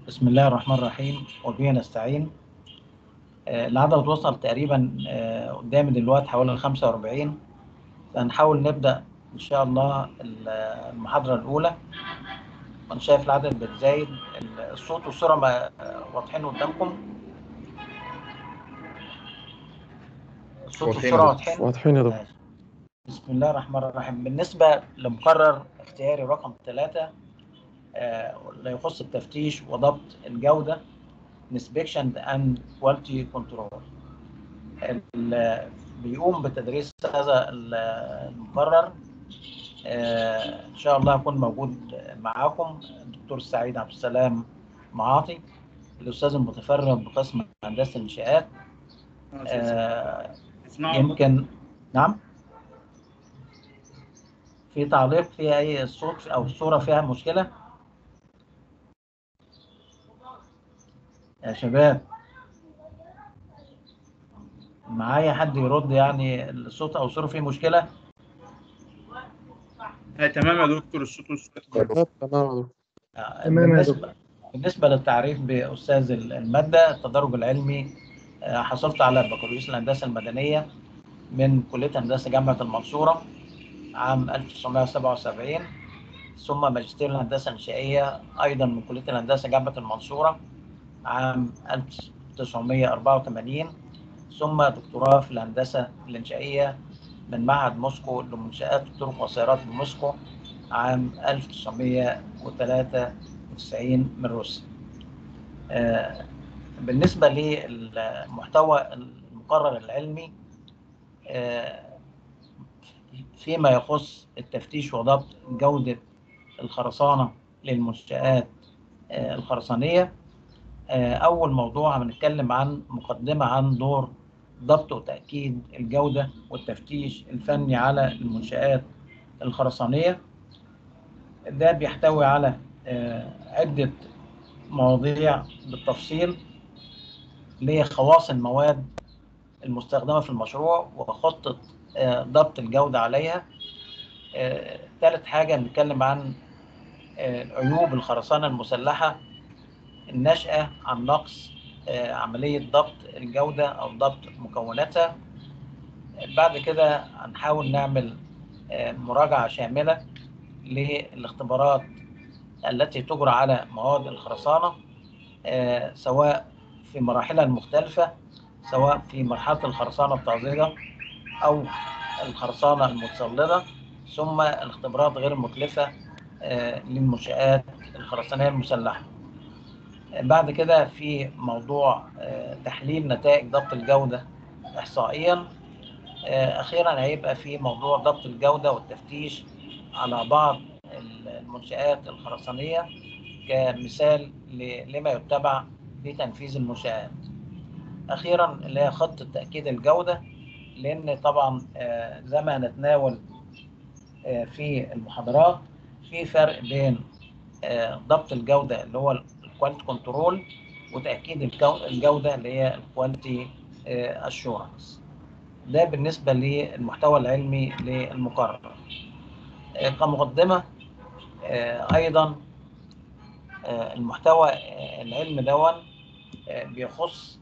بسم الله الرحمن الرحيم وبه نستعين آه، العدد وصل تقريبا آه، قدامي دلوقتي حوالي 45 فنحاول نبدأ إن شاء الله المحاضرة الأولى وأنا شايف العدد بتزايد الصوت والصورة ما- آه، واضحين قدامكم الصوت واضحين والصورة يا واضحين واضحين يا دكتور ماشي. بسم الله الرحمن الرحيم بالنسبة لمقرر اختياري رقم ثلاثة آه، اللي يخص التفتيش وضبط الجودة inspection and quality control ال- بيقوم بتدريس هذا ال- المقرر آه، ان شاء الله هكون موجود معاكم الدكتور سعيد عبد السلام معاطي الاستاذ المتفرغ بقسم هندسه الانشاءات آه، يمكن نعم في تعليق فيها اي الصوت او الصوره فيها مشكله يا شباب معايا حد يرد يعني الصوت او الصوره فيه مشكله آه، تمام يا دكتور الصوت والصورة لا، تمام يا دكتور آه، تمام يا بالنسبه بالنسبه للتعريف باستاذ الماده التدرج العلمي آه، حصلت على بكالوريوس الهندسه المدنيه من كليه هندسه جامعه المنصوره عام 1977 ثم ماجستير الهندسه الانشائيه ايضا من كليه الهندسه جامعه المنصوره عام 1984 ثم دكتوراه في الهندسه الانشائيه من معهد موسكو لمنشآت الطرق والسيارات بموسكو عام 1993 من روسيا. آه، بالنسبة للمحتوى المقرر العلمي آه، فيما يخص التفتيش وضبط جودة الخرسانة للمنشآت آه، الخرسانية آه، أول موضوع هنتكلم عن مقدمة عن دور ضبط وتأكيد الجودة والتفتيش الفني على المنشآت الخرسانية ده بيحتوي على آه، عدة مواضيع بالتفصيل اللي هي خواص المواد المستخدمة في المشروع وخطة آه، ضبط الجودة عليها آه، ثالث حاجة بنتكلم عن آه، عيوب الخرسانة المسلحة الناشئة عن نقص آه، عملية ضبط الجودة أو ضبط مكوناتها بعد كده هنحاول نعمل آه، مراجعة شاملة للاختبارات التي تجرى على مواد الخرسانة آه، سواء في مراحلها المختلفة سواء في مرحلة الخرسانة الطازجة أو الخرسانة المتسلطة ثم الاختبارات غير المكلفة آه، للمنشآت الخرسانية المسلحة بعد كده في موضوع آه، تحليل نتائج ضبط الجودة إحصائيا آه، أخيرا هيبقى في موضوع ضبط الجودة والتفتيش على بعض المنشآت الخرسانية كمثال ل- لما يتبع في تنفيذ المنشآت أخيرا اللي هي خطة تأكيد الجودة لأن طبعا آه، زي ما هنتناول آه، في المحاضرات في فرق بين آه، ضبط الجودة اللي هو الكواليتي كنترول وتأكيد الجو- الجودة اللي هي الكواليتي اشورنس ده بالنسبة للمحتوى العلمي للمقرر آه، كمقدمة آه، أيضا آه، المحتوى آه، العلمي دون آه، بيخص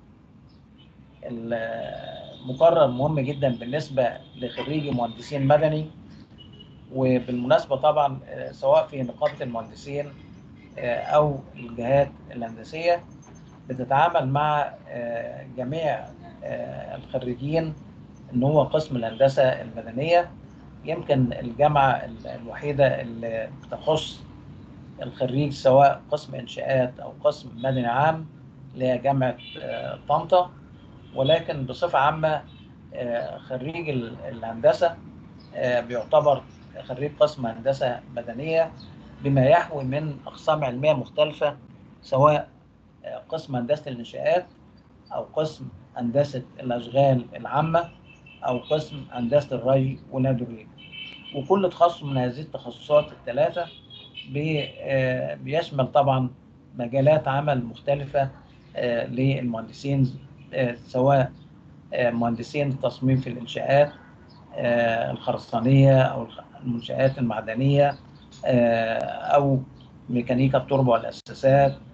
المقرر مهم جدا بالنسبة لخريجي مهندسين مدني وبالمناسبة طبعا آه، سواء في نقابة المهندسين آه، أو الجهات الهندسية بتتعامل مع آه، جميع آه، الخريجين إن هو قسم الهندسة المدنية يمكن الجامعة ال- الوحيدة اللي بتخص الخريج سواء قسم إنشاءات أو قسم مدني عام اللي هي جامعة آه، طنطا ولكن بصفة عامة آه، خريج ال- الهندسة آه، بيعتبر خريج قسم هندسة مدنية بما يحوي من أقسام علمية مختلفة سواء آه، قسم هندسة الإنشاءات أو قسم هندسة الأشغال العامة أو قسم هندسة الري ونادي الري وكل تخصص من هذه التخصصات الثلاثة بي- آه، بيشمل طبعا مجالات عمل مختلفة آه، للمهندسين آه، سواء آه، مهندسين التصميم في الإنشاءات آه، الخرسانية أو الخ- المنشآت المعدنية آه، أو ميكانيكا التربة والأساسات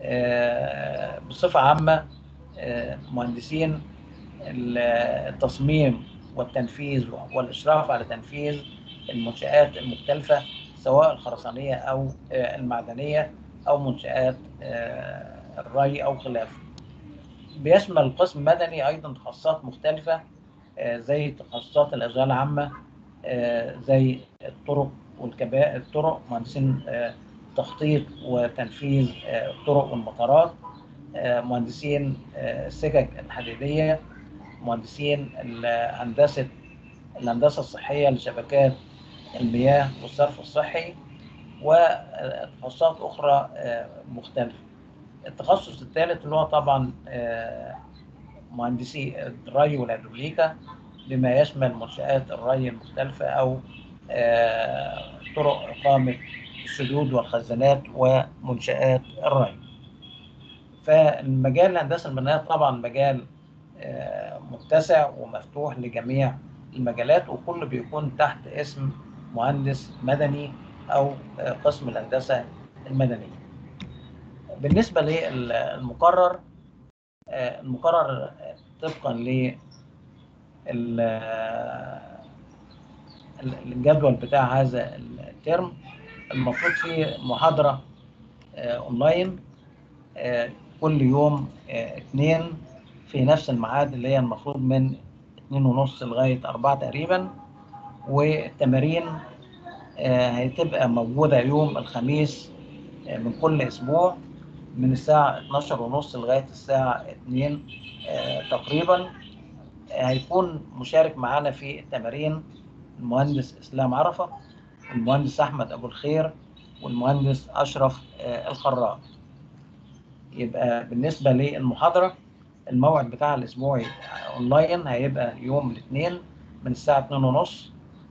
آه، بصفة عامة آه، مهندسين التصميم والتنفيذ والإشراف على تنفيذ المنشآت المختلفة سواء الخرسانية أو آه، المعدنية أو منشآت آه، الري أو خلافه. بيشمل القسم المدني أيضا تخصصات مختلفة آه، زي تخصصات الأشغال العامة آه، زي الطرق والكبائر الطرق مهندسين آه، تخطيط وتنفيذ آه، الطرق والمطارات آه، مهندسين آه، السكك الحديدية مهندسين ال- هندسة الهندسة الصحية لشبكات المياه والصرف الصحي وتخصصات أخرى آه، مختلفة التخصص الثالث اللي هو طبعا آه، مهندسي الري والهيدروليكا بما يشمل منشآت الري المختلفة أو آه، طرق إقامة السدود والخزانات ومنشآت الري. فالمجال الهندسة المدنية طبعا مجال آه، متسع ومفتوح لجميع المجالات وكله بيكون تحت اسم مهندس مدني أو آه، قسم الهندسة المدنية. بالنسبة للمقرر آه، المقرر طبقا ل الجدول بتاع هذا الترم المفروض فيه محاضرة آه، اونلاين آه، كل يوم آه، اثنين في نفس الميعاد اللي هي المفروض من اتنين ونص لغاية أربعة تقريبا والتمارين آه، هتبقى موجودة يوم الخميس آه، من كل أسبوع من الساعة 12 ونص لغاية الساعة 2 آه، تقريبا آه، هيكون مشارك معانا في التمارين المهندس إسلام عرفة والمهندس أحمد أبو الخير والمهندس أشرف آه، الخراط يبقى بالنسبة للمحاضرة الموعد بتاع الأسبوعي أونلاين هيبقى يوم الاثنين من الساعة 2 ونص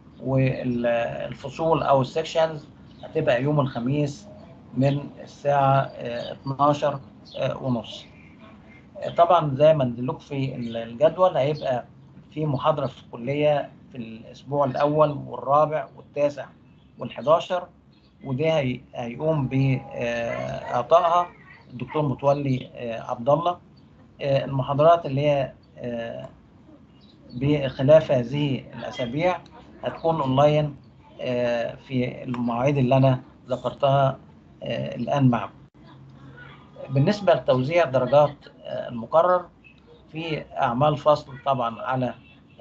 والفصول أو السكشنز هتبقى يوم الخميس من الساعة آه، 12 آه، ونص آه، طبعا زي ما ندلوك في الجدول هيبقى في محاضرة في الكلية في الأسبوع الأول والرابع والتاسع والحداشر وده هي- هيقوم بإعطائها الدكتور متولي آه، عبد الله آه، المحاضرات اللي هي آه، بخلاف هذه الأسابيع هتكون أونلاين آه، في المواعيد اللي أنا ذكرتها آه، الآن معكم. بالنسبة لتوزيع درجات آه، المقرر في أعمال فصل طبعا على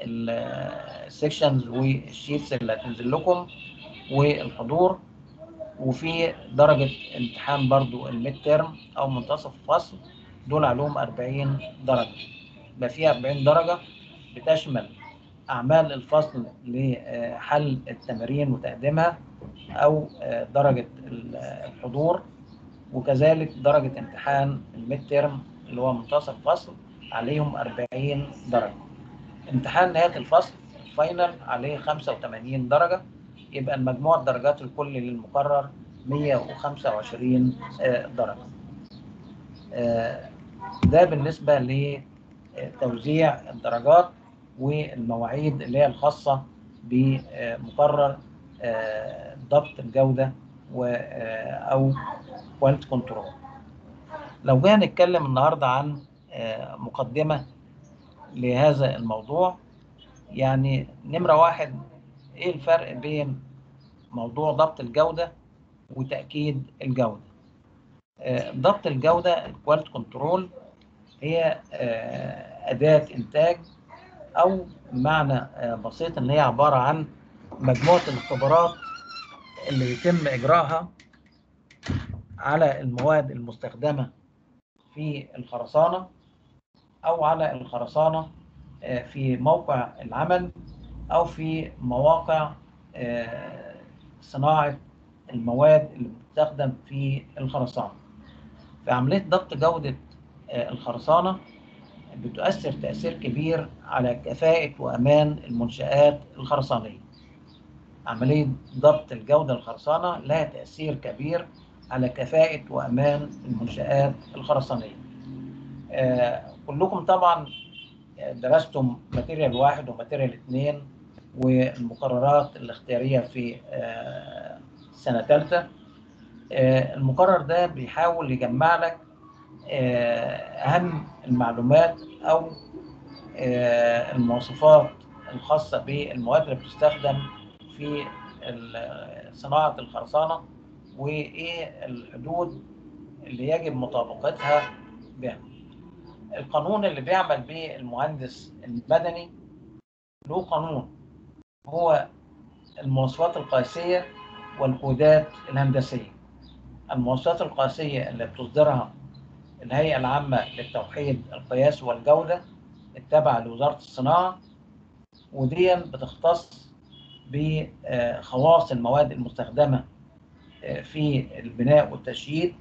السكشنز والشيتس اللي هتنزل لكم والحضور وفي درجة امتحان برضو الميد تيرم أو منتصف الفصل دول عليهم 40 درجة يبقى فيها 40 درجة بتشمل أعمال الفصل لحل التمارين وتقديمها أو آه، درجة الحضور وكذلك درجة امتحان الميد تيرم اللي هو منتصف الفصل عليهم 40 درجة امتحان نهاية الفصل الفاينل عليه 85 درجة يبقى المجموع الدرجات الكلي للمقرر 125 آه، درجة آه، ده بالنسبة لتوزيع الدرجات والمواعيد اللي هي الخاصة بمقرر آه، ضبط الجودة و آه، أو كواليتي كنترول لو جينا نتكلم النهاردة عن آه، مقدمة لهذا الموضوع يعني نمرة واحد ايه الفرق بين موضوع ضبط الجودة وتأكيد الجودة آه، ضبط الجودة الكواليتي كنترول هي آه، أداة إنتاج أو معنى آه، بسيط إن هي عبارة عن مجموعة الاختبارات اللي يتم إجراءها على المواد المستخدمة في الخرسانة أو على الخرسانة آه، في موقع العمل أو في مواقع آه، صناعة المواد اللي بتستخدم في الخرسانة. في عملية ضبط جودة آه، الخرسانة بتؤثر تأثير كبير على كفاءة وأمان المنشآت الخرسانية. عملية ضبط الجودة الخرسانة لها تأثير كبير على كفاءة وأمان المنشآت الخرسانية. آه، كلكم طبعا درستم ماتيريال واحد وماتيريال اثنين والمقررات الاختيارية في آه، سنة ثالثة آه، المقرر ده بيحاول يجمع لك أهم المعلومات أو المواصفات الخاصة بالمواد اللي بتستخدم في صناعة الخرسانة وإيه الحدود اللي يجب مطابقتها بها. القانون اللي بيعمل به المهندس المدني له قانون هو المواصفات القياسية والكودات الهندسية. المواصفات القياسية اللي بتصدرها الهيئة العامة للتوحيد القياس والجودة التابعة لوزارة الصناعة ودي بتختص بخواص المواد المستخدمة في البناء والتشييد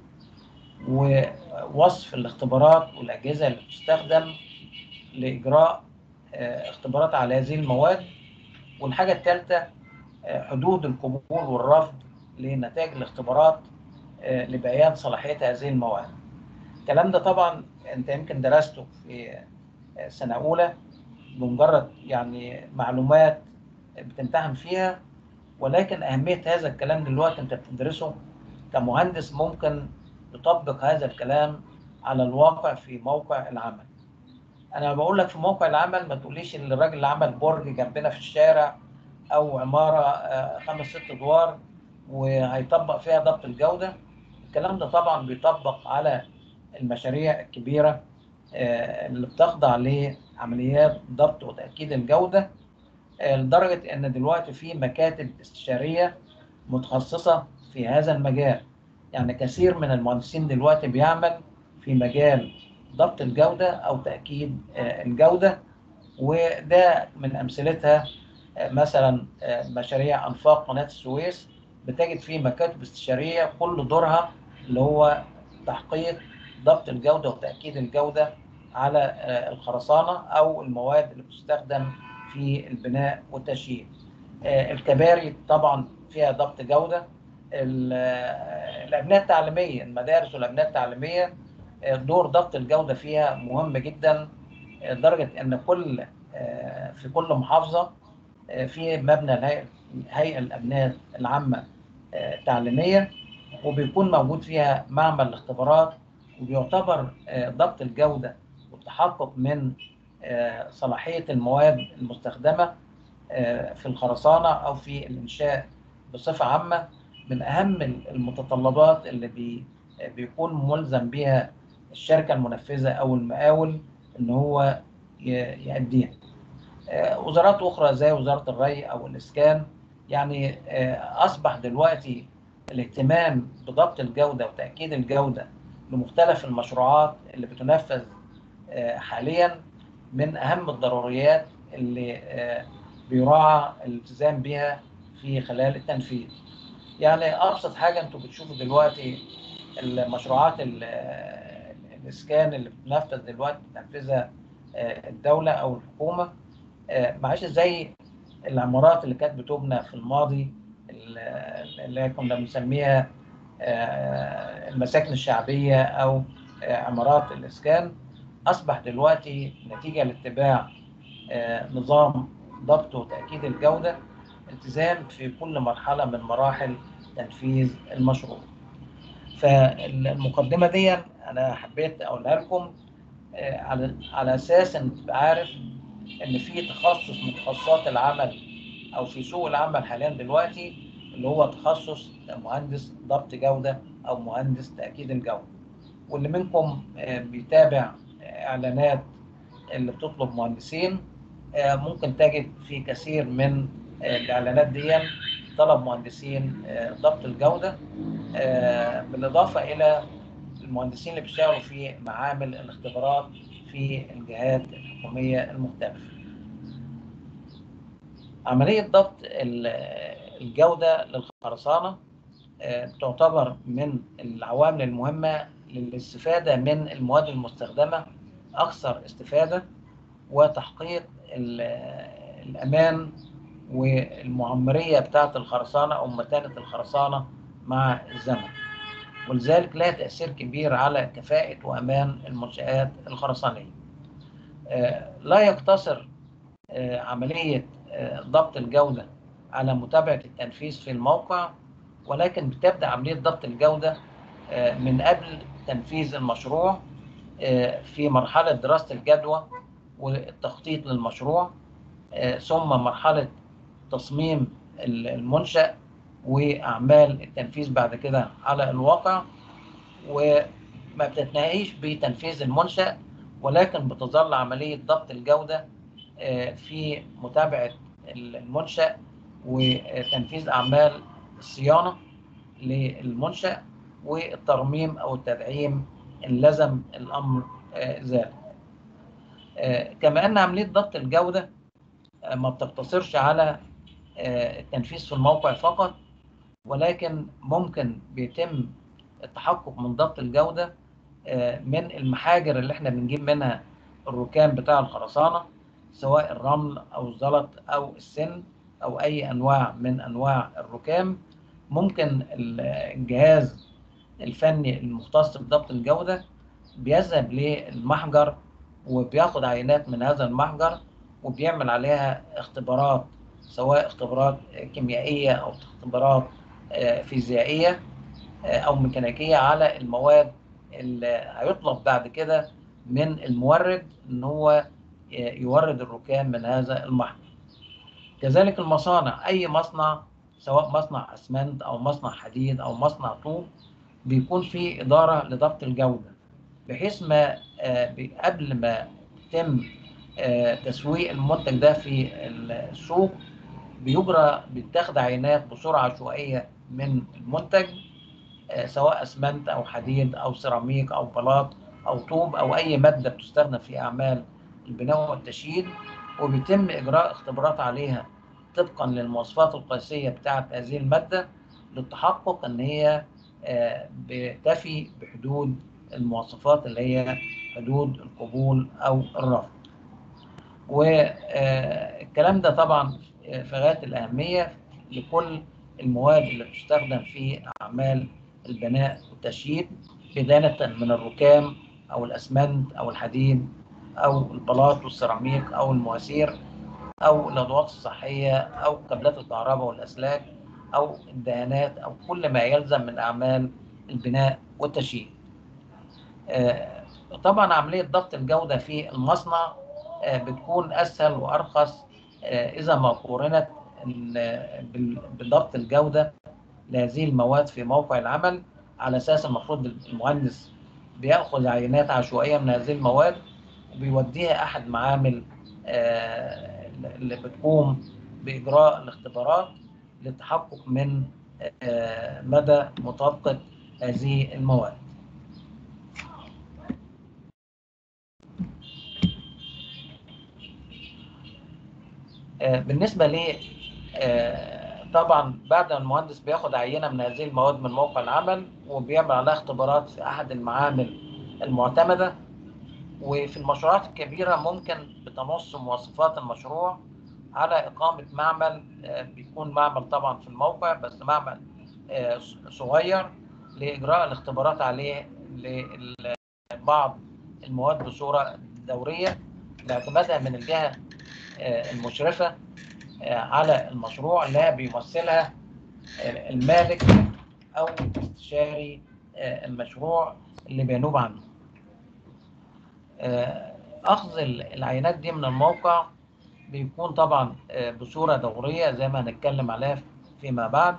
ووصف الاختبارات والأجهزة اللي بتستخدم لإجراء اختبارات على هذه المواد والحاجة الثالثة حدود القبول والرفض لنتائج الاختبارات لبيان صلاحية هذه المواد الكلام ده طبعا انت يمكن درسته في سنة أولى بمجرد يعني معلومات بتمتحن فيها ولكن أهمية هذا الكلام دلوقتي أنت بتدرسه كمهندس ممكن تطبق هذا الكلام على الواقع في موقع العمل. أنا بقول لك في موقع العمل ما تقوليش إن الراجل اللي عمل برج جنبنا في الشارع أو عمارة خمس ست أدوار وهيطبق فيها ضبط الجودة. الكلام ده طبعا بيطبق على المشاريع الكبيرة اللي بتخضع لعمليات ضبط وتأكيد الجودة لدرجة إن دلوقتي في مكاتب استشارية متخصصة في هذا المجال يعني كثير من المهندسين دلوقتي بيعمل في مجال ضبط الجودة أو تأكيد الجودة وده من أمثلتها مثلا مشاريع أنفاق قناة السويس بتجد فيه مكاتب استشارية كل دورها اللي هو تحقيق ضبط الجودة وتأكيد الجودة على الخرسانة أو المواد اللي بتستخدم في البناء والتشييد. الكباري طبعا فيها ضبط جودة. الأبنية التعليمية المدارس والأبنية التعليمية دور ضبط الجودة فيها مهم جدا لدرجة أن كل في كل محافظة في مبنى الهيئة الأبنية العامة التعليمية وبيكون موجود فيها معمل الاختبارات وبيعتبر ضبط الجودة والتحقق من صلاحية المواد المستخدمة في الخرسانة أو في الإنشاء بصفة عامة من أهم المتطلبات اللي بي بيكون ملزم بها الشركة المنفذة أو المقاول إن هو يأديها. وزارات أخرى زي وزارة الري أو الإسكان يعني أصبح دلوقتي الاهتمام بضبط الجودة وتأكيد الجودة لمختلف المشروعات اللي بتنفذ حاليا من أهم الضروريات اللي بيراعى الالتزام بها في خلال التنفيذ. يعني أبسط حاجة أنتوا بتشوفوا دلوقتي المشروعات الإسكان اللي بتنفذ دلوقتي بتنفذها الدولة أو الحكومة معلش زي العمارات اللي كانت بتبنى في الماضي اللي كنا بنسميها المساكن الشعبية أو عمارات الإسكان أصبح دلوقتي نتيجة لاتباع نظام ضبط وتأكيد الجودة التزام في كل مرحلة من مراحل تنفيذ المشروع. فالمقدمة دي أنا حبيت أقولها لكم على على أساس إن تبقى عارف إن في تخصص من تخصصات العمل أو في سوق العمل حاليا دلوقتي اللي هو تخصص مهندس ضبط جودة أو مهندس تأكيد الجودة. واللي منكم بيتابع إعلانات اللي بتطلب مهندسين ممكن تجد في كثير من الاعلانات دي طلب مهندسين ضبط الجوده بالاضافه الى المهندسين اللي بيشتغلوا في معامل الاختبارات في الجهات الحكوميه المختلفه. عمليه ضبط الجوده للخرسانه تعتبر من العوامل المهمه للاستفاده من المواد المستخدمه اكثر استفاده وتحقيق الامان والمعمريه بتاعه الخرسانه او متانه الخرسانه مع الزمن ولذلك لها تاثير كبير على كفاءه وامان المنشات الخرسانيه لا يقتصر عمليه ضبط الجوده على متابعه التنفيذ في الموقع ولكن بتبدا عمليه ضبط الجوده من قبل تنفيذ المشروع في مرحلة دراسة الجدوى والتخطيط للمشروع ثم مرحلة تصميم المنشأ وأعمال التنفيذ بعد كده على الواقع وما بتتناهيش بتنفيذ المنشأ ولكن بتظل عملية ضبط الجودة في متابعة المنشأ وتنفيذ أعمال الصيانة للمنشأ والترميم أو التدعيم إن لزم الأمر ذلك. كما أن عملية ضبط الجودة ما بتقتصرش على التنفيذ في الموقع فقط ولكن ممكن بيتم التحقق من ضبط الجودة من المحاجر اللي احنا بنجيب منها الركام بتاع الخرسانة سواء الرمل أو الزلط أو السن أو أي أنواع من أنواع الركام ممكن الجهاز الفني المختص بضبط الجودة بيذهب للمحجر وبياخد عينات من هذا المحجر وبيعمل عليها اختبارات سواء اختبارات كيميائية أو اختبارات فيزيائية أو ميكانيكية على المواد اللي هيطلب بعد كده من المورد إن هو يورد الركام من هذا المحجر. كذلك المصانع أي مصنع سواء مصنع أسمنت أو مصنع حديد أو مصنع طوب بيكون في إدارة لضبط الجودة بحيث ما قبل ما يتم تسويق المنتج ده في السوق بيجرى بيتاخد عينات بصورة عشوائية من المنتج سواء اسمنت او حديد او سيراميك او بلاط او طوب او اي ماده بتستخدم في اعمال البناء والتشييد وبيتم اجراء اختبارات عليها طبقا للمواصفات القياسيه بتاعه هذه الماده للتحقق ان هي بتفي بحدود المواصفات اللي هي حدود القبول او الرفض. والكلام ده طبعا في غايه الاهميه لكل المواد اللي بتستخدم في اعمال البناء والتشييد بدايه من الركام او الاسمنت او الحديد او البلاط والسيراميك او المواسير او الادوات الصحيه او كابلات الكهرباء والاسلاك او الدهانات او كل ما يلزم من اعمال البناء والتشييد. طبعا عمليه ضبط الجوده في المصنع بتكون اسهل وارخص اذا ما قورنت بضبط الجوده لهذه المواد في موقع العمل على اساس المفروض المهندس بياخذ عينات عشوائيه من هذه المواد وبيوديها احد معامل اللي بتقوم باجراء الاختبارات للتحقق من مدى مطابقه هذه المواد. بالنسبه ل طبعا بعد ما المهندس بياخد عينه من هذه المواد من موقع العمل وبيعمل عليها اختبارات في احد المعامل المعتمده وفي المشروعات الكبيره ممكن بتنص مواصفات المشروع على اقامه معمل بيكون معمل طبعا في الموقع بس معمل صغير لاجراء الاختبارات عليه لبعض المواد بصوره دوريه لاعتمادها من الجهه المشرفه على المشروع لا بيمثلها المالك او استشاري المشروع اللي بينوب عنه. اخذ العينات دي من الموقع بيكون طبعا بصوره دوريه زي ما هنتكلم عليها فيما بعد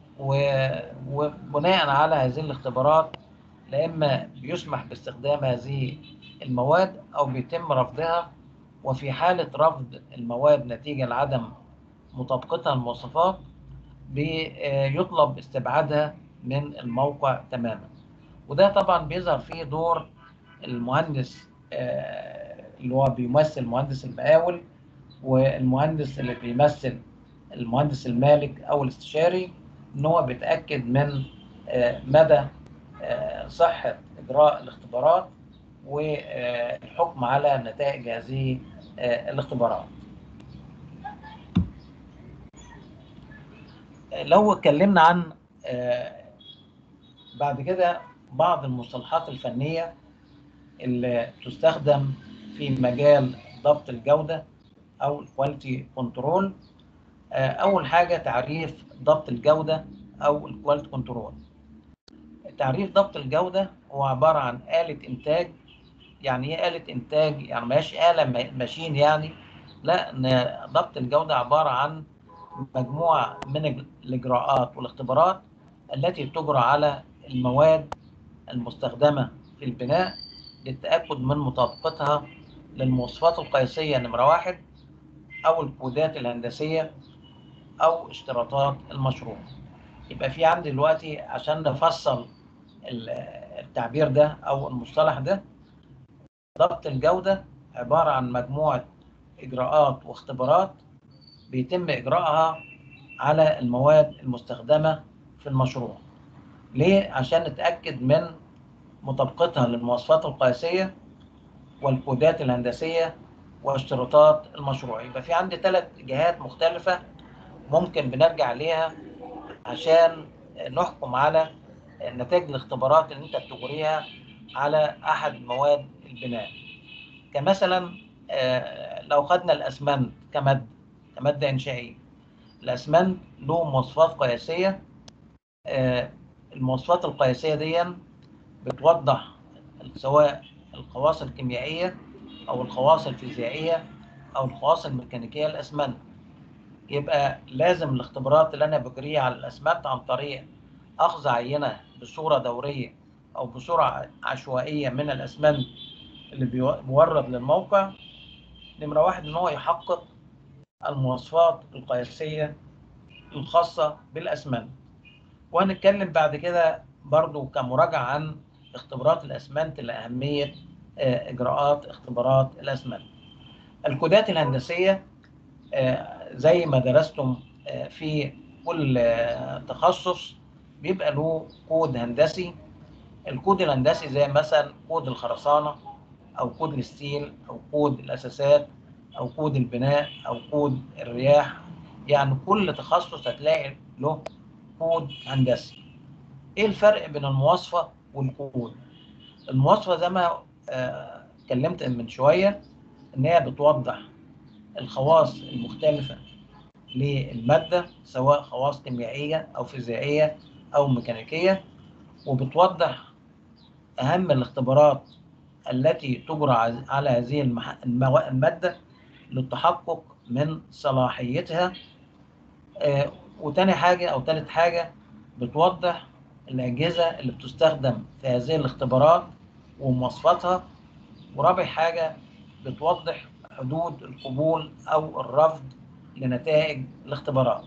وبناء على هذه الاختبارات لا اما بيسمح باستخدام هذه المواد او بيتم رفضها وفي حاله رفض المواد نتيجه لعدم مطابقتها المواصفات بيطلب استبعادها من الموقع تماما وده طبعا بيظهر فيه دور المهندس اللي هو بيمثل مهندس المقاول والمهندس اللي بيمثل المهندس المالك او الاستشاري ان هو بيتاكد من مدى صحه اجراء الاختبارات والحكم على نتائج هذه الاختبارات لو اتكلمنا عن بعد كده بعض المصطلحات الفنية اللي تستخدم في مجال ضبط الجودة أو الكواليتي كنترول أول حاجة تعريف ضبط الجودة أو الكواليتي كنترول تعريف ضبط الجودة هو عبارة عن آلة إنتاج يعني ايه آلة إنتاج؟ يعني ما هيش آلة ما- ماشين يعني لا إن ضبط الجودة عبارة عن مجموعة من الج- الإجراءات والاختبارات التي تجرى على المواد المستخدمة في البناء للتأكد من مطابقتها للمواصفات القياسية نمرة واحد أو الكودات الهندسية أو اشتراطات المشروع يبقى في عندي دلوقتي عشان نفصل ال- التعبير ده أو المصطلح ده ضبط الجودة عبارة عن مجموعة إجراءات واختبارات بيتم إجراءها على المواد المستخدمة في المشروع ليه؟ عشان نتأكد من مطابقتها للمواصفات القياسية والكودات الهندسية واشتراطات المشروع يبقى في عندي ثلاث جهات مختلفة ممكن بنرجع ليها عشان نحكم على نتائج الاختبارات اللي انت بتجريها على احد مواد البناء كمثلا آه، لو خدنا الاسمنت كمادة كمادة انشائية الاسمنت له مواصفات قياسية آه، المواصفات القياسية دي بتوضح سواء الخواص الكيميائية أو الخواص الفيزيائية أو الخواص الميكانيكية للأسمنت يبقى لازم الاختبارات اللي أنا بجريها على الأسمنت عن طريق أخذ عينة بصورة دورية أو بصورة عشوائية من الأسمنت اللي بيو- بيورد للموقع نمرة واحد إن هو يحقق المواصفات القياسية الخاصة بالأسمنت وهنتكلم بعد كده برضو كمراجعة عن اختبارات الأسمنت لأهمية آه، إجراءات اختبارات الأسمنت الكودات الهندسية آه، زي ما درستم آه، في كل آه، تخصص بيبقى له كود هندسي الكود الهندسي زي مثلا كود الخرسانة أو كود الستيل أو كود الأساسات أو كود البناء أو كود الرياح يعني كل تخصص هتلاقي له كود هندسي ايه الفرق بين المواصفه والكود المواصفه زي ما آه، اتكلمت من شويه ان هي بتوضح الخواص المختلفه للماده سواء خواص كيميائيه او فيزيائيه او ميكانيكيه وبتوضح اهم الاختبارات التي تجرى ع- على هذه المح... المو... الماده للتحقق من صلاحيتها آه، وتاني حاجه او تالت حاجه بتوضح الأجهزة اللي بتستخدم في هذه الاختبارات ومواصفاتها ورابع حاجة بتوضح حدود القبول أو الرفض لنتائج الاختبارات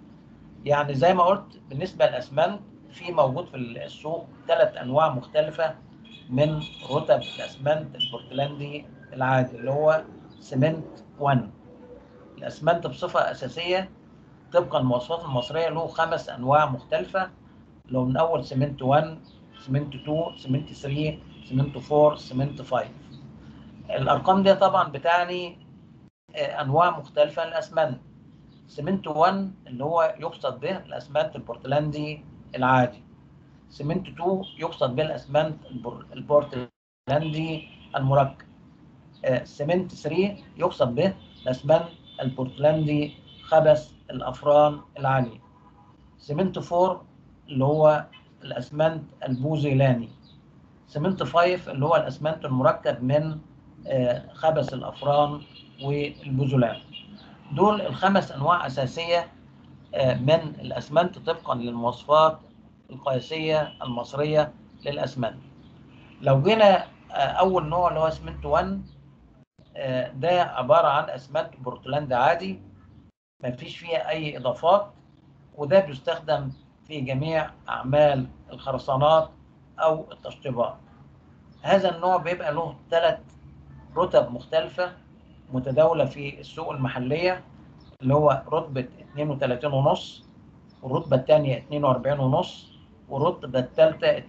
يعني زي ما قلت بالنسبة للأسمنت في موجود في السوق ثلاث أنواع مختلفة من رتب الأسمنت البورتلاندي العادي اللي هو سمنت 1 الأسمنت بصفة أساسية طبقا للمواصفات المصرية له خمس أنواع مختلفة لو من اول سمنت 1 سمنت 2 سمنت 3 سمنت 4 سمنت 5 الارقام دي طبعا بتعني آه، انواع مختلفه للاسمنت سمنت 1 اللي هو يقصد به الاسمنت البورتلاندي العادي سمنت 2 يقصد به الاسمنت البور- البورتلاندي المركب آه، سمنت 3 يقصد به الاسمنت البورتلاندي خبث الافران العاليه سمنت 4 اللي هو الاسمنت البوزيلاني سمنت 5 اللي هو الاسمنت المركب من آه، خبث الافران والبوزولان دول الخمس انواع اساسيه آه، من الاسمنت طبقا للمواصفات القياسيه المصريه للاسمنت لو جينا آه، اول نوع اللي هو اسمنت 1 آه، ده عباره عن اسمنت بورتلاند عادي ما فيش فيها اي اضافات وده بيستخدم في جميع اعمال الخرسانات او التشطيبات هذا النوع بيبقى له ثلاث رتب مختلفه متداوله في السوق المحليه اللي هو رتبه 32 ونص والرتبه الثانيه 42 ونص والرتبه الثالثه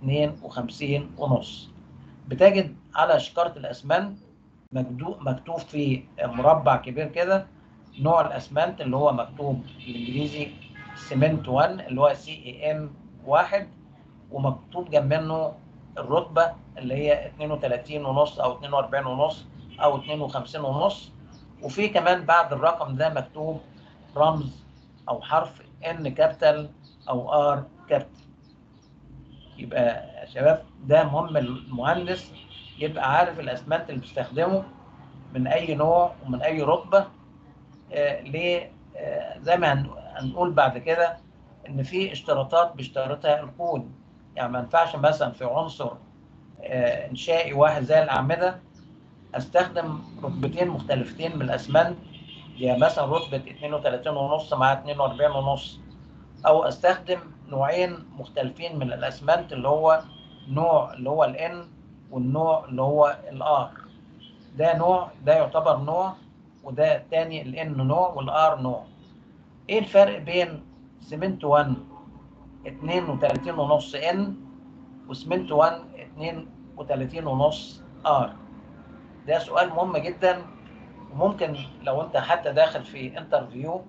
52 ونص بتجد على شكاره الاسمنت مكتوب مكتوب في مربع كبير كده نوع الاسمنت اللي هو مكتوب بالانجليزي سيمنت 1 اللي هو سي اي ام 1 ومكتوب جنب منه الرتبه اللي هي 32 ونص او 42 ونص او 52 ونص وفي كمان بعد الرقم ده مكتوب رمز او حرف ان كابيتال او ار كابيتال يبقى يا شباب ده مهم المهندس يبقى عارف الاسمنت اللي بيستخدمه من اي نوع ومن اي رتبه آه ليه آه زي ما هنقول بعد كده ان في اشتراطات بيشترطها الكود يعني ما ينفعش مثلا في عنصر آه انشائي واحد زي الاعمده استخدم رتبتين مختلفتين من الاسمنت يعني مثلا رتبه 32 ونص مع 42 ونص او استخدم نوعين مختلفين من الاسمنت اللي هو نوع اللي هو الان والنوع اللي هو الار ده نوع ده يعتبر نوع وده تاني الان نوع والار نوع ايه الفرق بين سمنت 1 32 ونص ان وسمنت 1 32 ونص ار ده سؤال مهم جدا وممكن لو انت حتى داخل في انترفيو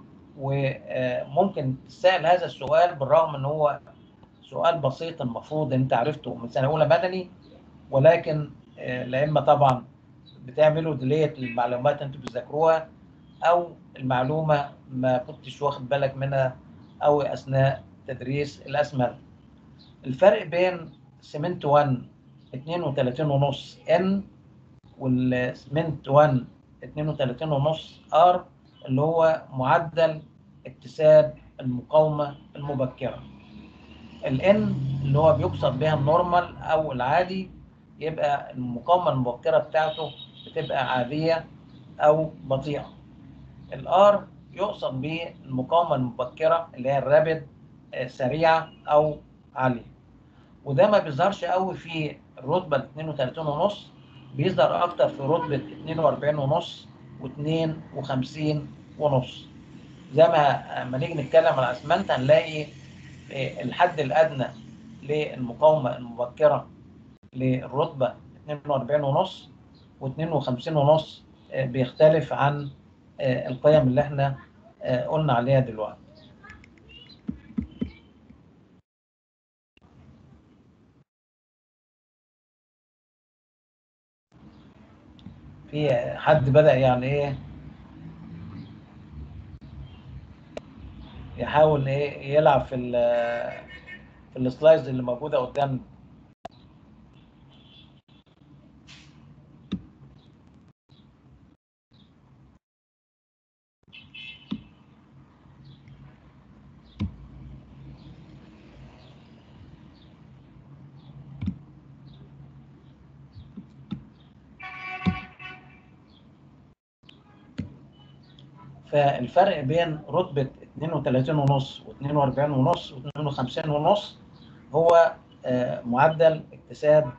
وممكن تسأل هذا السؤال بالرغم ان هو سؤال بسيط المفروض انت عرفته من سنه اولى مدني ولكن لا اما طبعا بتعملوا ديليت للمعلومات انتوا بتذاكروها او المعلومه ما كنتش واخد بالك منها او اثناء تدريس الاسمنت الفرق بين سمنت 1 32 ونص ان والسمنت 1 32 ونص ار اللي هو معدل اكتساب المقاومه المبكره الان اللي هو بيقصد بها النورمال او العادي يبقى المقاومه المبكره بتاعته بتبقى عاديه او بطيئه الار يقصد به المقاومه المبكره اللي هي الرابد سريعه او عاليه وده ما بيظهرش قوي في الرتبه 32 ونص بيظهر اكتر في رتبه 42 ونص و52 ونص زي ما لما نيجي نتكلم على الاسمنت هنلاقي الحد الادنى للمقاومه المبكره للرتبه 42 ونص و52 ونص بيختلف عن القيم اللي احنا قلنا عليها دلوقتي في حد بدأ يعني ايه يحاول ايه يلعب في ال في السلايدز اللي موجوده قدام فالفرق بين رتبة 32 ونص و42 ونص و52 ونص هو معدل اكتساب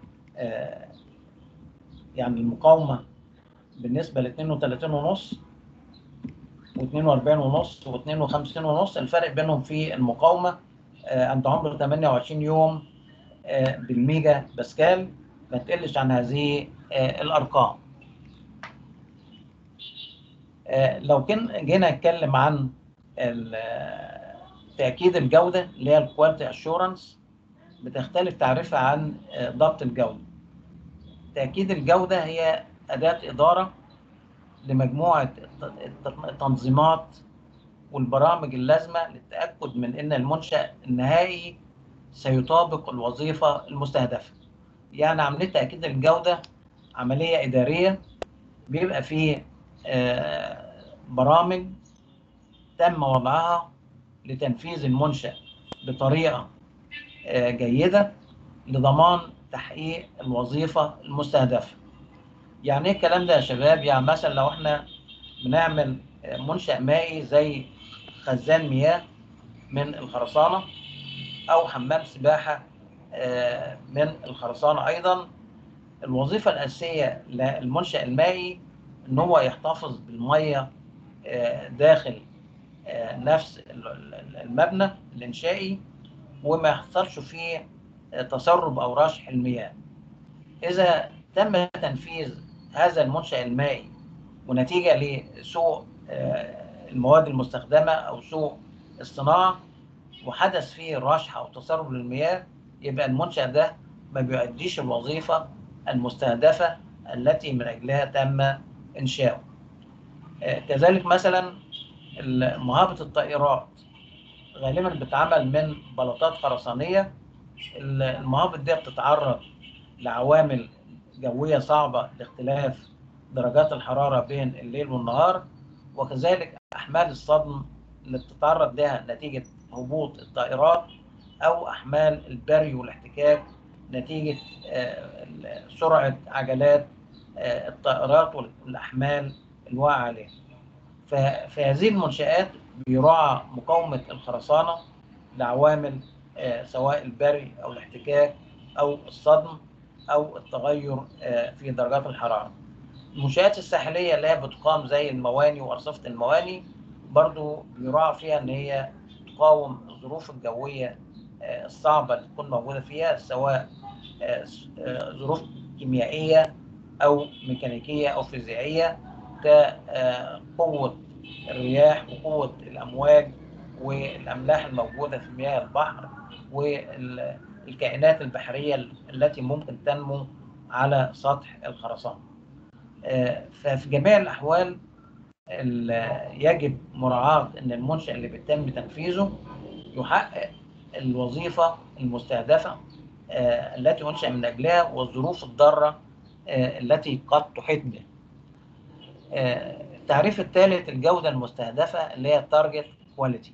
يعني المقاومة بالنسبة ل 32 ونص و42 ونص و52 ونص الفرق بينهم في المقاومة عند عمر 28 يوم بالميجا باسكال ما تقلش عن هذه الأرقام لو كان جينا نتكلم عن تأكيد الجودة اللي هي الكواليتي اشورنس بتختلف تعريفها عن ضبط الجودة. تأكيد الجودة هي أداة إدارة لمجموعة التنظيمات والبرامج اللازمة للتأكد من أن المنشأ النهائي سيطابق الوظيفة المستهدفة. يعني عملية تأكيد الجودة عملية إدارية بيبقى فيه برامج تم وضعها لتنفيذ المنشأ بطريقة جيدة لضمان تحقيق الوظيفة المستهدفة. يعني ايه الكلام ده يا شباب؟ يعني مثلا لو احنا بنعمل منشأ مائي زي خزان مياه من الخرسانة أو حمام سباحة من الخرسانة أيضا الوظيفة الأساسية للمنشأ المائي ان هو يحتفظ بالميه داخل نفس المبنى الانشائي وما يحصلش فيه تسرب او رشح المياه اذا تم تنفيذ هذا المنشا المائي ونتيجه لسوء المواد المستخدمه او سوء الصناعه وحدث فيه رشح او تسرب للمياه يبقى المنشا ده ما بيؤديش الوظيفه المستهدفه التي من اجلها تم انشاؤه كذلك مثلا مهابط الطائرات غالبا بتتعمل من بلاطات خرسانيه المهابط دي بتتعرض لعوامل جوية صعبة لاختلاف درجات الحرارة بين الليل والنهار وكذلك أحمال الصدم اللي بتتعرض لها نتيجة هبوط الطائرات أو أحمال البري والاحتكاك نتيجة سرعة عجلات الطائرات والأحمال الواقعة عليها ففي هذه المنشآت بيراعى مقاومة الخرسانة لعوامل سواء البري أو الاحتكاك أو الصدم أو التغير في درجات الحرارة. المنشآت الساحلية اللي هي بتقام زي المواني وأرصفة المواني برضو بيراعى فيها إن هي تقاوم الظروف الجوية الصعبة اللي تكون موجودة فيها سواء ظروف كيميائية أو ميكانيكية أو فيزيائية كقوة الرياح وقوة الأمواج والأملاح الموجودة في مياه البحر والكائنات البحرية التي ممكن تنمو على سطح الخرسانة. ففي جميع الأحوال يجب مراعاة أن المنشأ اللي بيتم تنفيذه يحقق الوظيفة المستهدفة التي أنشأ من أجلها والظروف الضارة التي قد تحيط بها. التعريف الثالث الجودة المستهدفة اللي هي التارجت كواليتي.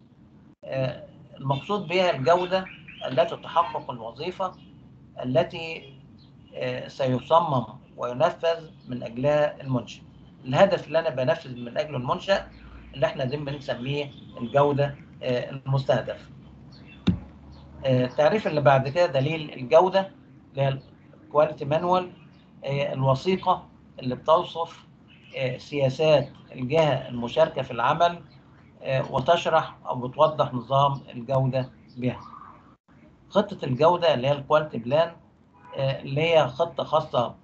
المقصود بها الجودة التي تحقق الوظيفة التي سيصمم وينفذ من أجلها المنشأ. الهدف اللي أنا بنفذ من أجله المنشأ اللي احنا دي بنسميه الجودة المستهدفة. التعريف اللي بعد كده دليل الجودة اللي هي الكواليتي مانوال الوثيقة اللي بتوصف سياسات الجهة المشاركة في العمل وتشرح أو بتوضح نظام الجودة بها. خطة الجودة اللي هي الكواليتي بلان اللي هي خطة خاصة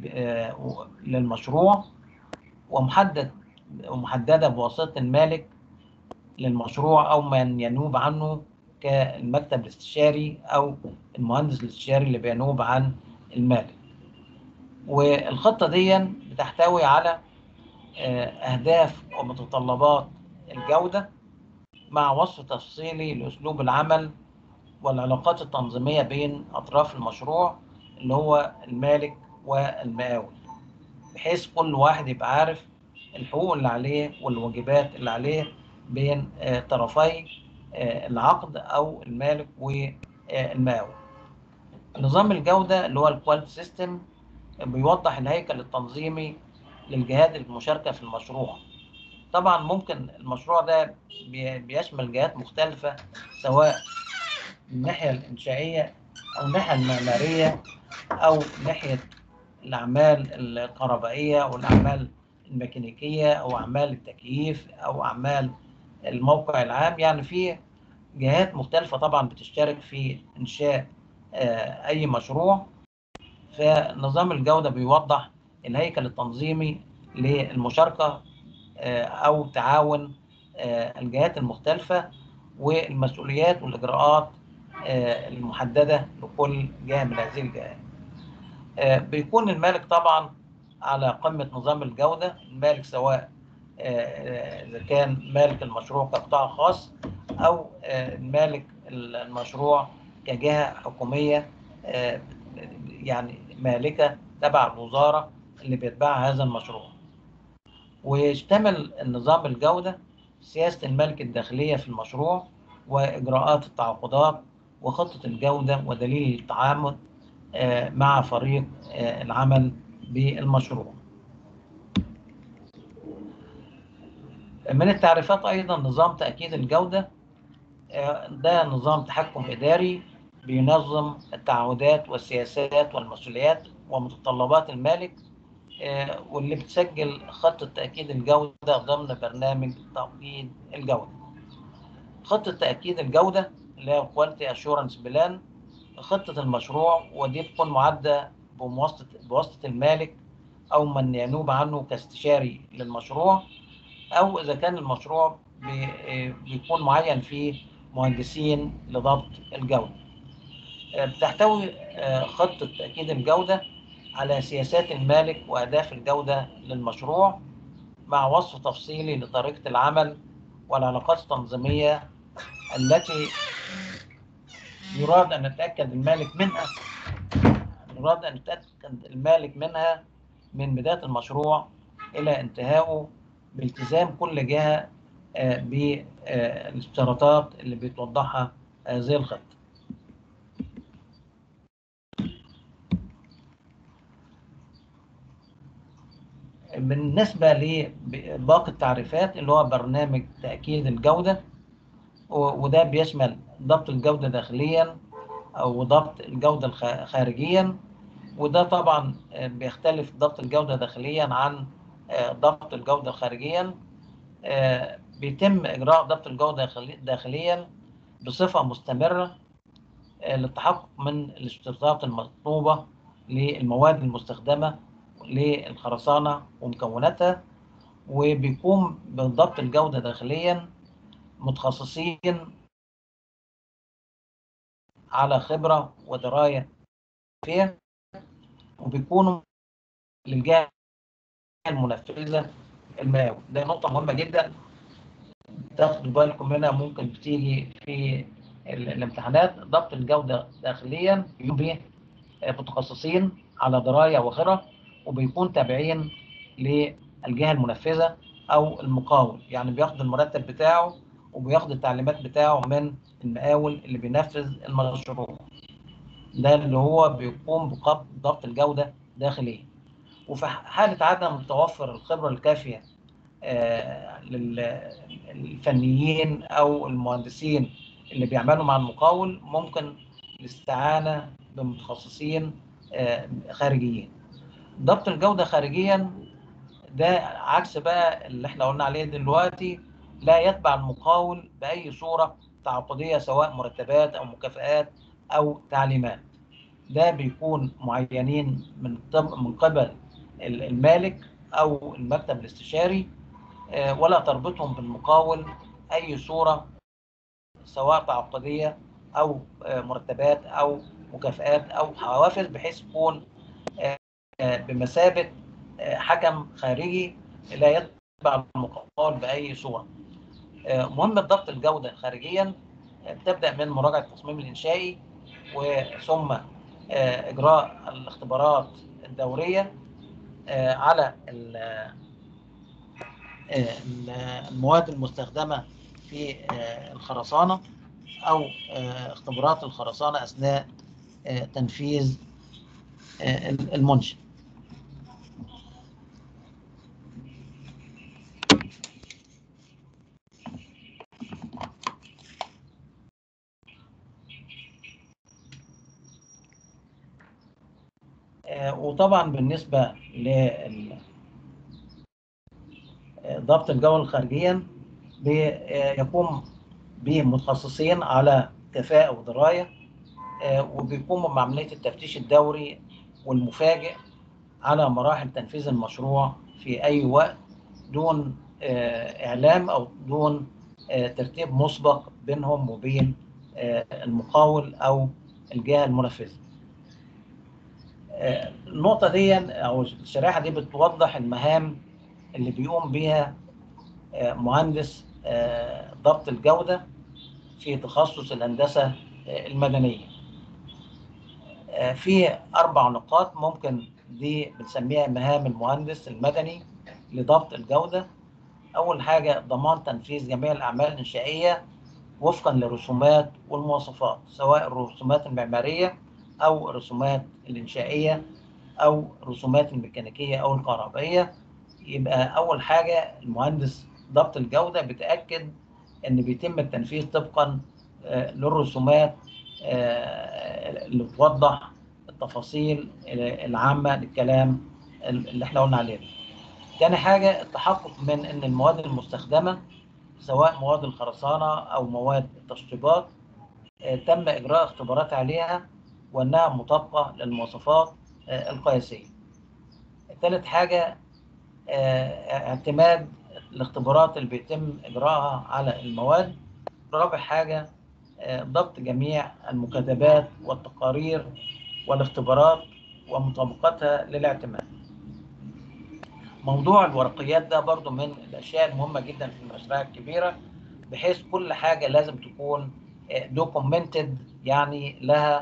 للمشروع ومحدد ومحددة بواسطة المالك للمشروع أو من ينوب عنه كالمكتب الاستشاري أو المهندس الاستشاري اللي بينوب عن المالك. والخطة دي بتحتوي على أهداف ومتطلبات الجودة مع وصف تفصيلي لأسلوب العمل والعلاقات التنظيمية بين أطراف المشروع اللي هو المالك والمقاول بحيث كل واحد يبقى عارف الحقوق اللي عليه والواجبات اللي عليه بين طرفي العقد أو المالك والمقاول. نظام الجودة اللي هو الكواليتي سيستم بيوضح الهيكل التنظيمي للجهات المشاركة في المشروع طبعا ممكن المشروع ده بيشمل جهات مختلفة سواء من الناحية الإنشائية أو الناحية المعمارية أو ناحية الأعمال الكهربائية أو الأعمال الميكانيكية أو أعمال التكييف أو أعمال الموقع العام يعني في جهات مختلفة طبعا بتشترك في إنشاء أي مشروع فنظام الجودة بيوضح الهيكل التنظيمي للمشاركة أو تعاون الجهات المختلفة والمسؤوليات والإجراءات المحددة لكل جهة من هذه الجهات. بيكون المالك طبعا على قمة نظام الجودة المالك سواء إذا كان مالك المشروع كقطاع خاص أو مالك المشروع كجهة حكومية يعني مالكة تبع الوزارة اللي بيتبعها هذا المشروع ويشتمل النظام الجودة سياسة الملك الداخلية في المشروع وإجراءات التعاقدات وخطة الجودة ودليل التعامل مع فريق العمل بالمشروع من التعريفات أيضا نظام تأكيد الجودة ده نظام تحكم إداري بينظم التعهدات والسياسات والمسؤوليات ومتطلبات المالك واللي بتسجل خطة تأكيد الجودة ضمن برنامج تأكيد الجودة. خطة تأكيد الجودة اللي هي Quality Assurance Plan خطة المشروع ودي بتكون معدة بواسطة بواسطة المالك أو من ينوب عنه كاستشاري للمشروع أو إذا كان المشروع بيكون معين فيه مهندسين لضبط الجودة. بتحتوي خطة تأكيد الجودة على سياسات المالك وأهداف الجودة للمشروع مع وصف تفصيلي لطريقة العمل والعلاقات التنظيمية التي يراد أن يتأكد المالك منها أراد أن يتأكد المالك منها من بداية المشروع إلى انتهائه بالتزام كل جهة بالاشتراطات اللي بتوضحها هذه الخطة. بالنسبة لباقي التعريفات اللي هو برنامج تأكيد الجودة وده بيشمل ضبط الجودة داخليا أو ضبط الجودة خارجيا وده طبعا بيختلف ضبط الجودة داخليا عن ضبط الجودة خارجيا بيتم إجراء ضبط الجودة داخليا بصفة مستمرة للتحقق من الاشتراطات المطلوبة للمواد المستخدمة للخرسانة ومكوناتها وبيقوم بضبط الجودة داخليا متخصصين على خبرة ودراية فيها وبيكونوا للجهة المنفذة المقاول ده نقطة مهمة جدا تاخدوا بالكم منها ممكن بتيجي في الامتحانات ضبط الجودة داخليا يقوم به متخصصين على دراية وخبرة وبيكون تابعين للجهة المنفذة أو المقاول يعني بياخد المرتب بتاعه وبياخد التعليمات بتاعه من المقاول اللي بينفذ المشروع ده اللي هو بيقوم بضبط الجودة داخليا وفي حالة عدم توفر الخبرة الكافية للفنيين أو المهندسين اللي بيعملوا مع المقاول ممكن الاستعانة بمتخصصين خارجيين ضبط الجودة خارجيا ده عكس بقى اللي احنا قلنا عليه دلوقتي لا يتبع المقاول بأي صورة تعاقدية سواء مرتبات أو مكافآت أو تعليمات ده بيكون معينين من من قبل المالك أو المكتب الاستشاري ولا تربطهم بالمقاول أي صورة سواء تعاقدية أو مرتبات أو مكافآت أو حوافز بحيث يكون بمثابة حكم خارجي لا يتبع المقاول بأي صورة مهمة ضبط الجودة خارجيا تبدأ من مراجعة التصميم الإنشائي وثم إجراء الاختبارات الدورية على المواد المستخدمة في الخرسانة أو اختبارات الخرسانة أثناء تنفيذ المنشأ وطبعا بالنسبة لضبط الجو خارجيا بيقوم به متخصصين على كفاءة ودراية وبيقوموا بعملية التفتيش الدوري والمفاجئ على مراحل تنفيذ المشروع في أي وقت دون إعلام أو دون ترتيب مسبق بينهم وبين المقاول أو الجهة المنفذة. النقطة دي أو الشريحة دي بتوضح المهام اللي بيقوم بها مهندس ضبط الجودة في تخصص الهندسة المدنية. في أربع نقاط ممكن دي بنسميها مهام المهندس المدني لضبط الجودة. أول حاجة ضمان تنفيذ جميع الأعمال الإنشائية وفقا للرسومات والمواصفات سواء الرسومات المعمارية أو الرسومات الإنشائية أو الرسومات الميكانيكية أو الكهربائية يبقى أول حاجة المهندس ضبط الجودة بيتأكد إن بيتم التنفيذ طبقا للرسومات اللي بتوضح التفاصيل العامة للكلام اللي احنا قلنا عليه. تاني حاجة التحقق من إن المواد المستخدمة سواء مواد الخرسانة أو مواد التشطيبات تم إجراء اختبارات عليها وأنها مطابقة للمواصفات القياسية. ثالث حاجة اعتماد الاختبارات اللي بيتم إجراءها على المواد. رابع حاجة ضبط جميع المكاتبات والتقارير والاختبارات ومطابقتها للاعتماد. موضوع الورقيات ده برضو من الأشياء المهمة جدا في المشاريع الكبيرة بحيث كل حاجة لازم تكون دوكومنتد يعني لها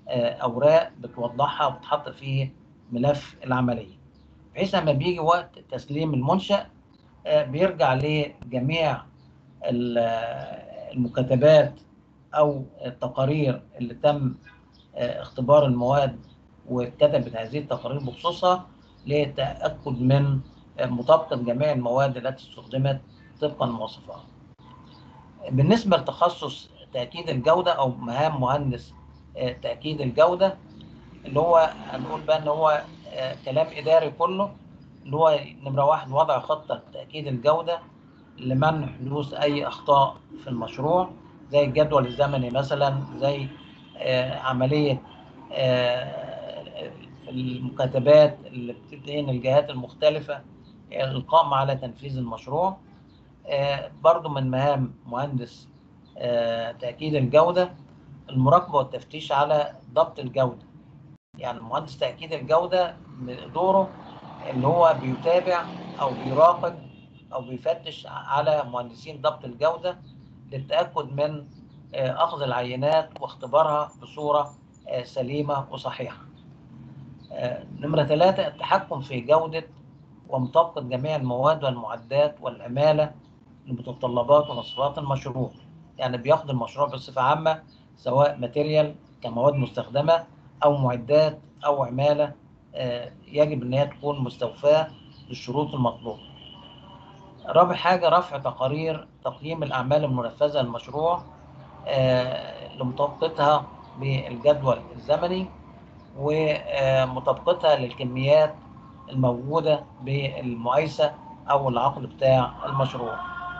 آه، اوراق بتوضحها وبتحط فيه ملف العمليه بحيث لما بيجي وقت تسليم المنشا آه، بيرجع لجميع ال- آه، المكاتبات او التقارير اللي تم آه، اختبار المواد وكتبت هذه التقارير بخصوصها للتاكد من آه، مطابقه جميع المواد التي استخدمت طبقا لمواصفاتها. بالنسبه لتخصص تاكيد الجوده او مهام مهندس آه، تاكيد الجوده اللي هو هنقول بقى ان هو آه، كلام اداري كله اللي هو نمره واحد وضع خطه تاكيد الجوده لمنع حدوث اي اخطاء في المشروع زي الجدول الزمني مثلا زي آه، عمليه آه، المكاتبات اللي بتبين الجهات المختلفه القائمه على تنفيذ المشروع آه، برضو من مهام مهندس آه، تأكيد الجودة المراقبة والتفتيش على ضبط الجودة يعني مهندس تأكيد الجودة من دوره اللي هو بيتابع أو بيراقب أو بيفتش على مهندسين ضبط الجودة للتأكد من آه، أخذ العينات واختبارها بصورة آه، سليمة وصحيحة آه، نمرة ثلاثة التحكم في جودة ومطابقة جميع المواد والمعدات والعمالة لمتطلبات ومواصفات المشروع يعني بياخد المشروع بصفة عامة سواء ماتيريال كمواد مستخدمة أو معدات أو عمالة آه، يجب إن هي تكون مستوفاة للشروط المطلوبة. رابع حاجة رفع تقارير تقييم الأعمال المنفذة للمشروع آه، لمطابقتها بالجدول الزمني ومطابقتها للكميات الموجودة بالمقايسة أو العقد بتاع المشروع.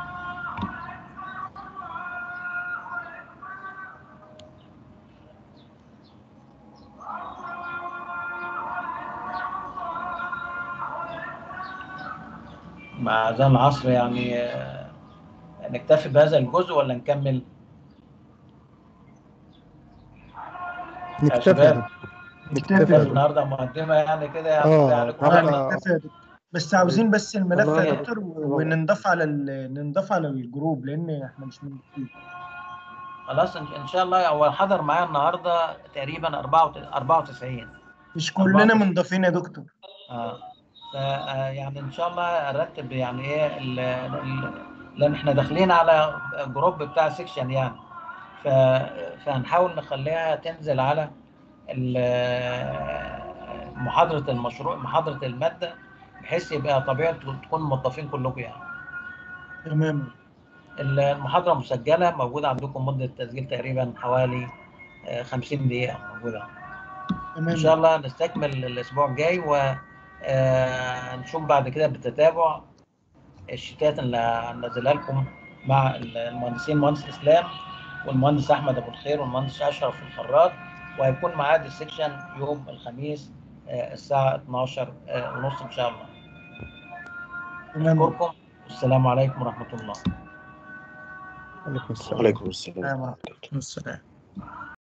مع أذان العصر يعني آه، نكتفي بهذا الجزء ولا نكمل؟ يا نكتفي شباب. يا نكتفي نكتفي يا بس دكتور. النهارده مقدمة يعني كده آه، يعني طبعاً. كلها آه. نكتفي يا دكتور. بس عاوزين بس الملف والله يا يا دكتور دكتور. وننضاف على ال- ننضاف على الجروب لان احنا مش من خلاص إن إن شاء الله هو حضر معايا النهارده تقريبا 94 مش كلنا منضافين يا دكتور اه ف آه، يعني ان شاء الله ارتب يعني ايه ال- ال- لان احنا داخلين على جروب بتاع سيكشن يعني ف فهنحاول نخليها تنزل على ال- محاضرة المشروع محاضرة المادة بحيث يبقى طبيعي تكونوا موظفين كلكم يعني تمام المحاضرة مسجلة موجودة عندكم مدة تسجيل تقريبا حوالي آه، 50 دقيقة موجودة تمام ان شاء الله نستكمل الاسبوع الجاي ونشوف بعد كده بالتتابع الشتات اللي هنزلها لكم مع المهندسين المهندس اسلام والمهندس احمد ابو الخير والمهندس اشرف الخراط وهيكون ميعاد السكشن يوم الخميس آه، الساعه 12 آه، ونص ان شاء الله تمام اشكركم والسلام عليكم ورحمه الله عليكم السلام وعليكم السلام تمام. السلام